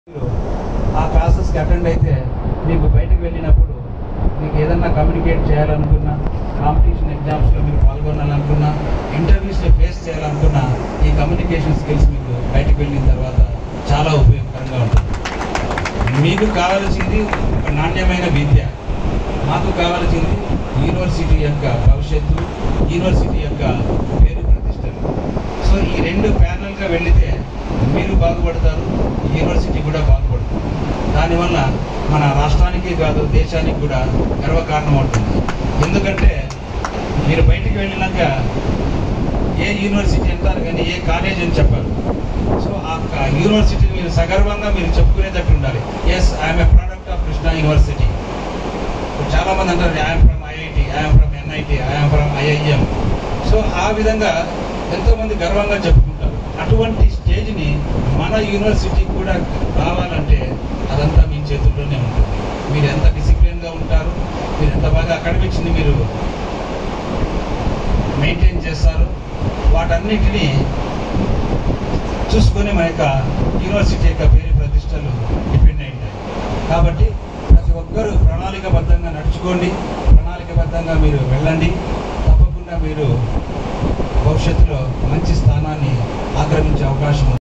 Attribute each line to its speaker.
Speaker 1: మీరు ఆ క్లాసెస్కి అటెండ్ అయితే మీకు బయటకు వెళ్ళినప్పుడు మీకు ఏదన్నా కమ్యూనికేట్ చేయాలనుకున్నా కాంపిటీషన్ ఎగ్జామ్స్లో మీరు పాల్గొనాలనుకున్నా ఇంటర్వ్యూస్లో ఫేస్ చేయాలనుకున్నా ఈ కమ్యూనికేషన్ స్కిల్స్ మీకు బయటకు వెళ్ళిన తర్వాత చాలా ఉపయోగకరంగా ఉంటుంది మీకు కావాల్సింది ఒక నాణ్యమైన విద్య మాకు కావాల్సింది యూనివర్సిటీ యొక్క భవిష్యత్తు యూనివర్సిటీ యొక్క పేరు ప్రతిష్టలు సో ఈ రెండు ప్యానల్గా వెళితే మీరు బాగుపడతారు యూనివర్సిటీ కూడా బాగుపడుతుంది దానివల్ల మన రాష్ట్రానికి కాదు దేశానికి కూడా గర్వకారణం అవుతుంది ఎందుకంటే మీరు బయటికి వెళ్ళినాక ఏ యూనివర్సిటీ అంటారు కానీ ఏ కాలేజ్ అని చెప్పారు సో ఆ క- యూనివర్సిటీ మీరు సగర్వంగా మీరు చెప్పుకునేటట్టు ఉండాలి yes I'm a product of Krishna university ఇప్పుడు చాలా మంది అంటారు I'm from IIT I'm from NIT I'm from IIM so ఆ విధంగా ఎంతో మంది గర్వంగా చెప్పుకుంటారు అటువంటి స్టేజ్ని మన యూనివర్సిటీ కూడా రావాలంటే అదంతా మీ చేతుల్లోనే ఉంటుంది మీరు ఎంత డిసిప్లిన్గా ఉంటారు మీరు ఎంత బాగా అకాడమిక్స్ని మీరు మెయింటైన్ చేస్తారు వాటన్నిటినీ చూసుకొని మన యొక్క యూనివర్సిటీ యొక్క పేరు ప్రతిష్టలు డిపెండ్ అయి ఉంటాయి కాబట్టి ప్రతి ఒక్కరూ ప్రణాళికబద్ధంగా నడుచుకోండి ప్రణాళికబద్ధంగా మీరు వెళ్ళండి తప్పకుండా మీరు భవిష్యత్తులో మంచి స్థానాన్ని ఆక్రమించే అవకాశం ఉంది